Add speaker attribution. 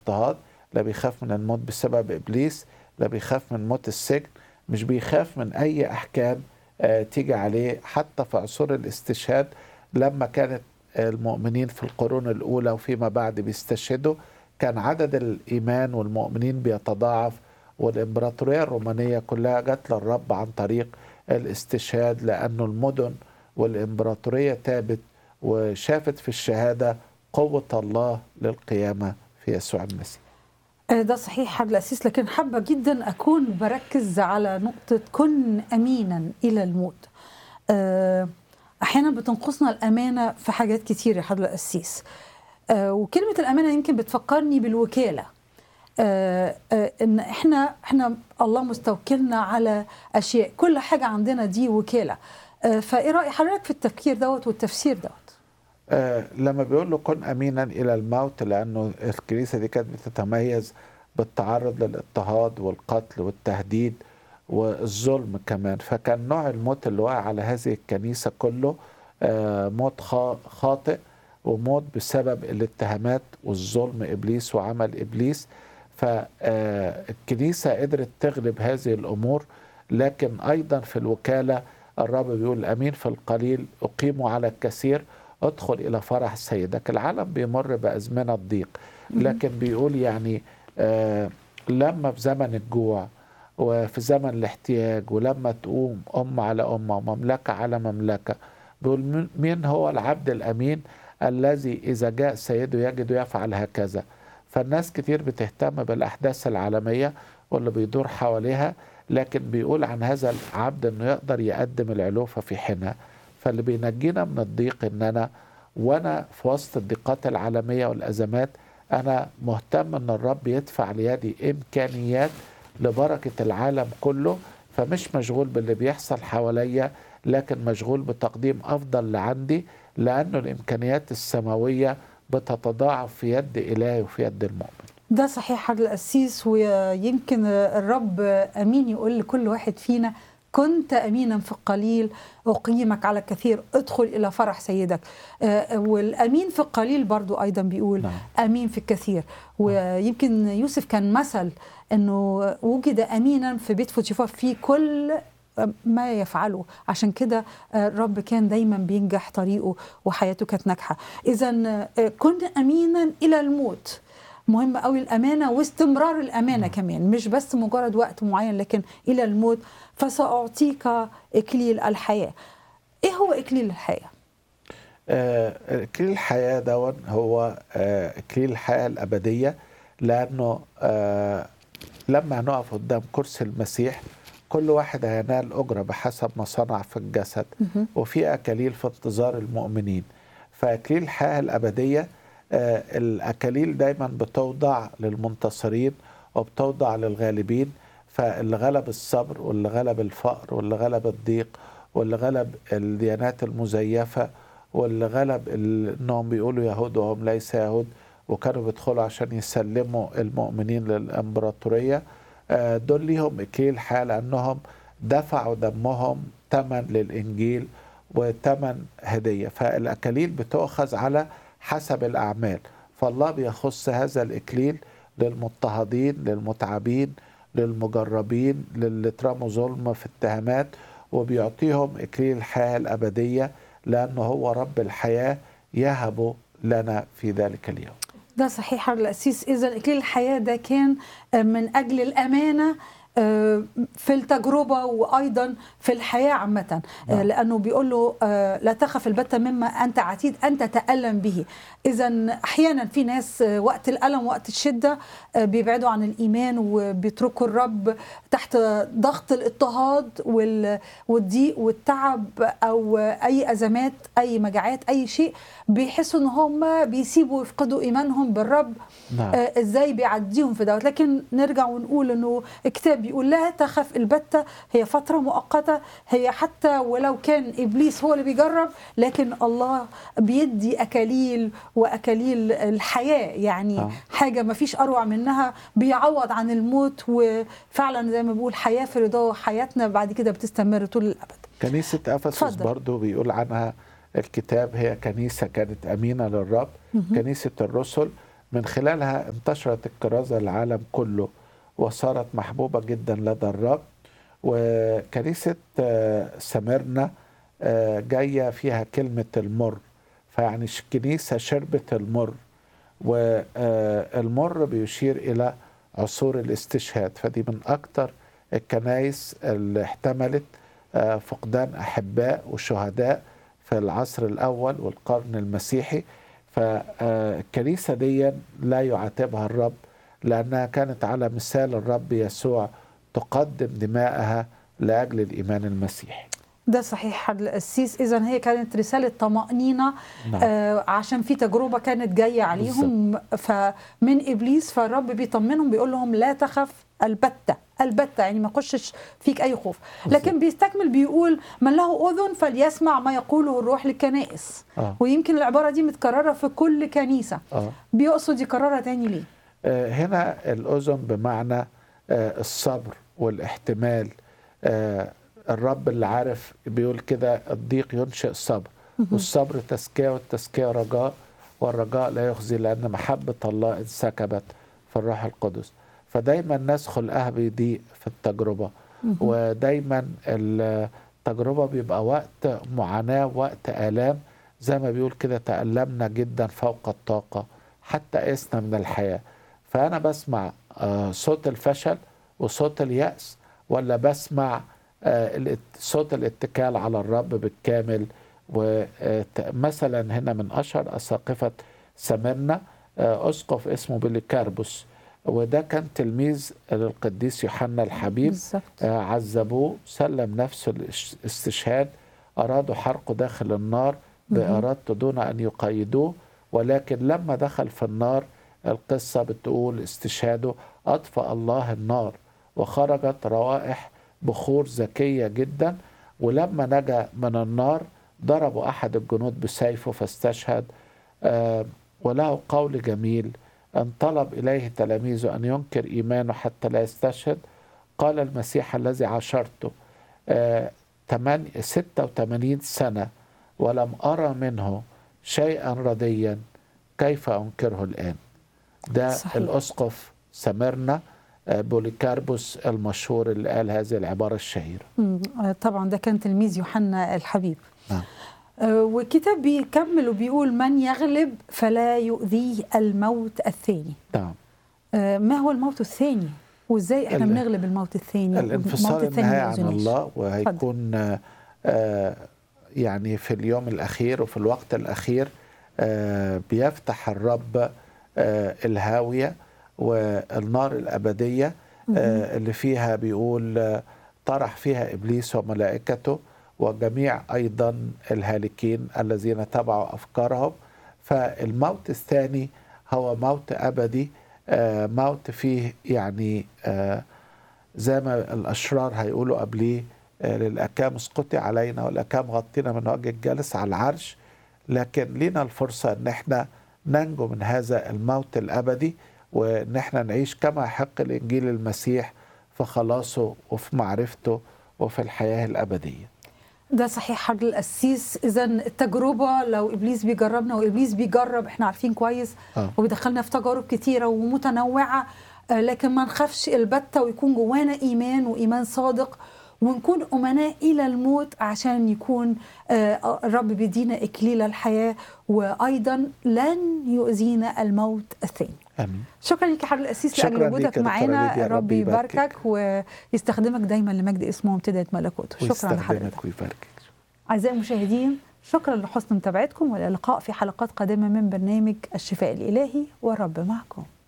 Speaker 1: اضطهاد لا بيخاف من الموت بسبب ابليس لا بيخاف من موت السجن مش بيخاف من اي احكام آه، تيجي عليه حتى في عصور الاستشهاد لما كانت المؤمنين في القرون الاولى وفيما بعد بيستشهدوا كان عدد الايمان والمؤمنين بيتضاعف والامبراطوريه الرومانيه كلها جت للرب عن طريق الاستشهاد لانه المدن والامبراطوريه تابت وشافت في الشهاده قوه الله للقيامه في يسوع المسيح
Speaker 2: آه، ده صحيح حد الأسيس لكن حابة جدا أكون بركز على نقطة كن أمينا إلى الموت آه، أحيانا بتنقصنا الأمانة في حاجات كتير يا حد الأسيس آه، وكلمة الأمانة يمكن بتفكرني بالوكالة آه، آه، ان احنا احنا الله مستوكلنا على اشياء كل حاجه عندنا دي وكاله آه، فايه راي حضرتك في التفكير دوت والتفسير دوت
Speaker 1: آه، لما بيقول له كن امينا الى الموت لانه الكنيسه دي كانت بتتميز بالتعرض للاضطهاد والقتل والتهديد والظلم كمان فكان نوع الموت اللي وقع على هذه الكنيسه كله آه، موت خا- خاطئ وموت بسبب الاتهامات والظلم ابليس وعمل ابليس فالكنيسه قدرت تغلب هذه الامور لكن ايضا في الوكاله الرب بيقول امين في القليل اقيم على الكثير ادخل الى فرح سيدك العالم بيمر بازمنه ضيق لكن بيقول يعني آه لما في زمن الجوع وفي زمن الاحتياج ولما تقوم أم على أمة ومملكة على مملكة بيقول مين- مين هو العبد الأمين الذي إذا جاء سيده يجد يفعل هكذا فالناس كتير بتهتم بالأحداث العالمية واللي بيدور حواليها لكن بيقول عن هذا العبد أنه يقدر يقدم العلوفة في حينها فاللي بينجينا من الضيق ان انا وانا في وسط الضيقات العالميه والازمات انا مهتم ان الرب يدفع ليدي امكانيات لبركه العالم كله فمش مشغول باللي بيحصل حواليا لكن مشغول بتقديم افضل اللي عندي لانه الامكانيات السماويه بتتضاعف في يد الهي وفي يد المؤمن
Speaker 2: ده صحيح حد القسيس ويمكن الرب امين يقول لكل واحد فينا كنت امينا في القليل اقيمك على الكثير ادخل الى فرح سيدك آه، والامين في القليل برضو ايضا بيقول
Speaker 1: نعم.
Speaker 2: امين في الكثير ويمكن يوسف كان مثل انه وجد امينا في بيت فوتيفار في كل ما يفعله عشان كده الرب كان دايما بينجح طريقه وحياته كانت ناجحه اذا كن امينا الى الموت مهم قوي الامانه واستمرار الامانه كمان مش بس مجرد وقت معين لكن الى الموت فساعطيك اكليل الحياه ايه هو اكليل الحياه
Speaker 1: آه، اكليل الحياه دون هو آه، اكليل الحياه الابديه لانه آه، لما هنقف قدام كرسي المسيح كل واحد هينال اجره بحسب ما صنع في الجسد وفي اكاليل في انتظار المؤمنين فاكليل الحياه الابديه آه، الاكاليل دايما بتوضع للمنتصرين وبتوضع للغالبين فاللي غلب الصبر واللي غلب الفقر واللي غلب الضيق واللي غلب الديانات المزيفه واللي غلب ال- انهم بيقولوا يهود وهم ليس يهود وكانوا بيدخلوا عشان يسلموا المؤمنين للامبراطوريه آه، دول ليهم اكليل حياه لانهم دفعوا دمهم ثمن للانجيل وثمن هديه فالاكاليل بتؤخذ على حسب الاعمال فالله بيخص هذا الاكليل للمضطهدين للمتعبين للمجربين للي اترموا ظلم في اتهامات وبيعطيهم اكليل الحياه الابديه لانه هو رب الحياه يهب لنا في ذلك اليوم
Speaker 2: ده صحيح حضرتك القسيس اذا اكليل الحياه ده كان من اجل الامانه آه، في التجربه وايضا في الحياه عامه آه،
Speaker 1: نعم.
Speaker 2: لانه بيقول له آه، لا تخف البتة مما انت عتيد ان تتالم به اذا احيانا في ناس آه، وقت الالم وقت الشده آه، بيبعدوا عن الايمان وبيتركوا الرب تحت ضغط الاضطهاد وال- والضيق والتعب او اي ازمات اي مجاعات اي شيء بيحسوا ان هم بيسيبوا يفقدوا ايمانهم بالرب
Speaker 1: نعم
Speaker 2: آه، ازاي بيعديهم في دوت لكن نرجع ونقول انه الكتاب بيقول لا تخف البتة هي فترة مؤقتة هي حتى ولو كان ابليس هو اللي بيجرب لكن الله بيدي اكاليل واكاليل الحياة يعني
Speaker 1: آه.
Speaker 2: حاجة ما فيش اروع منها بيعوض عن الموت وفعلا زي ما بيقول حياة في رضاه حياتنا بعد كده بتستمر طول الابد
Speaker 1: كنيسة أفسس
Speaker 2: اتفضل.
Speaker 1: برضو بيقول عنها الكتاب هي كنيسة كانت أمينة للرب كنيسة الرسل من خلالها انتشرت الكرازة العالم كله وصارت محبوبة جدا لدى الرب وكنيسة آه، سمرنا آه، جاية فيها كلمة المر فيعني الكنيسة شربت المر والمر بيشير إلى عصور الاستشهاد فدي من أكتر الكنائس اللي احتملت آه، فقدان أحباء وشهداء في العصر الأول والقرن المسيحي فالكنيسة دي لا يعاتبها الرب لأنها كانت على مثال الرب يسوع تقدم دماءها لأجل الإيمان المسيحي
Speaker 2: ده صحيح حد القسيس اذا هي كانت رساله طمانينه
Speaker 1: نعم.
Speaker 2: آه عشان في تجربه كانت جايه عليهم فمن ابليس فالرب بيطمنهم بيقول لهم لا تخف البته البته يعني ما يخشش فيك اي خوف لكن بيستكمل بيقول من له اذن فليسمع ما يقوله الروح للكنائس
Speaker 1: آه.
Speaker 2: ويمكن العباره دي متكرره في كل كنيسه
Speaker 1: آه.
Speaker 2: بيقصد يكررها تاني ليه
Speaker 1: آه، هنا الأذن بمعنى آه، الصبر والاحتمال آه، الرب اللي عارف بيقول كده الضيق ينشئ الصبر والصبر تزكية والتزكية رجاء والرجاء لا يخزي لأن محبة الله انسكبت في الروح القدس فدايما ناس خلقها بيضيق في التجربة ودايما التجربة بيبقى وقت معاناة وقت آلام زي ما بيقول كده تألمنا جدا فوق الطاقة حتى قسنا من الحياة فأنا بسمع آه، صوت الفشل وصوت اليأس ولا بسمع آه، الات- صوت الاتكال على الرب بالكامل ومثلا هنا من أشهر أساقفة سمرنا آه، أسقف اسمه بليكاربوس وده كان تلميذ للقديس يوحنا الحبيب
Speaker 2: بالظبط
Speaker 1: آه، عذبوه سلم نفسه الاستشهاد أرادوا حرقه داخل النار بإرادته دون أن يقيدوه ولكن لما دخل في النار القصة بتقول استشهاده أطفأ الله النار وخرجت روائح بخور ذكية جدا ولما نجا من النار ضربوا أحد الجنود بسيفه فاستشهد آه، وله قول جميل أن طلب إليه تلاميذه أن ينكر إيمانه حتى لا يستشهد قال المسيح الذي عاشرته آه، تمن- 86 سنة ولم أرى منه شيئا رديا كيف أنكره الآن ده
Speaker 2: صحيح.
Speaker 1: الأسقف سمرنا آه، بوليكاربوس المشهور اللي قال هذه العبارة الشهيرة
Speaker 2: مم، آه، طبعا ده كان تلميذ يوحنا الحبيب
Speaker 1: نعم.
Speaker 2: آه، والكتاب بيكمل وبيقول من يغلب فلا يؤذيه الموت الثاني
Speaker 1: نعم
Speaker 2: آه، ما هو الموت الثاني وازاي احنا
Speaker 1: ال-
Speaker 2: بنغلب الموت الثاني
Speaker 1: الانفصال
Speaker 2: الموت الثاني
Speaker 1: النهائي
Speaker 2: ما
Speaker 1: عن
Speaker 2: يؤذنيش.
Speaker 1: الله وهيكون آه، آه، يعني في اليوم الأخير وفي الوقت الأخير آه، بيفتح الرب آه، الهاوية والنار الأبدية آه، اللي فيها بيقول آه، طرح فيها إبليس وملائكته وجميع أيضا الهالكين الذين تبعوا أفكارهم فالموت الثاني هو موت أبدي آه، موت فيه يعني آه، زي ما الأشرار هيقولوا قبليه آه، للأكام اسقطي علينا والأكام غطينا من وجه الجالس على العرش لكن لينا الفرصة ان احنا ننجو من هذا الموت الأبدي وان احنا نعيش كما يحق الإنجيل المسيح في خلاصه وفي معرفته وفي الحياة الأبدية
Speaker 2: ده صحيح حاج القسيس اذا التجربه لو ابليس بيجربنا وابليس بيجرب احنا عارفين كويس
Speaker 1: آه.
Speaker 2: وبيدخلنا في تجارب كتيره ومتنوعه آه، لكن ما نخافش البته ويكون جوانا ايمان وايمان صادق ونكون امناء الى الموت عشان يكون آه، الرب بيدينا اكليل الحياه وايضا لن يؤذينا الموت الثاني
Speaker 1: آمين
Speaker 2: شكرا لك يا حضرة القسيس
Speaker 1: شكراً
Speaker 2: لاجل
Speaker 1: ليك
Speaker 2: وجودك
Speaker 1: يا دكتورة
Speaker 2: معانا
Speaker 1: ليديا،
Speaker 2: الرب
Speaker 1: ربي يباركك.
Speaker 2: يباركك ويستخدمك دايما لمجد اسمه وامتداد ملكوته شكرا لحضرتك
Speaker 1: ويستخدمك ويباركك
Speaker 2: أعزائي المشاهدين شكرا لحسن متابعتكم والى اللقاء في حلقات قادمة من برنامج الشفاء الإلهي والرب معكم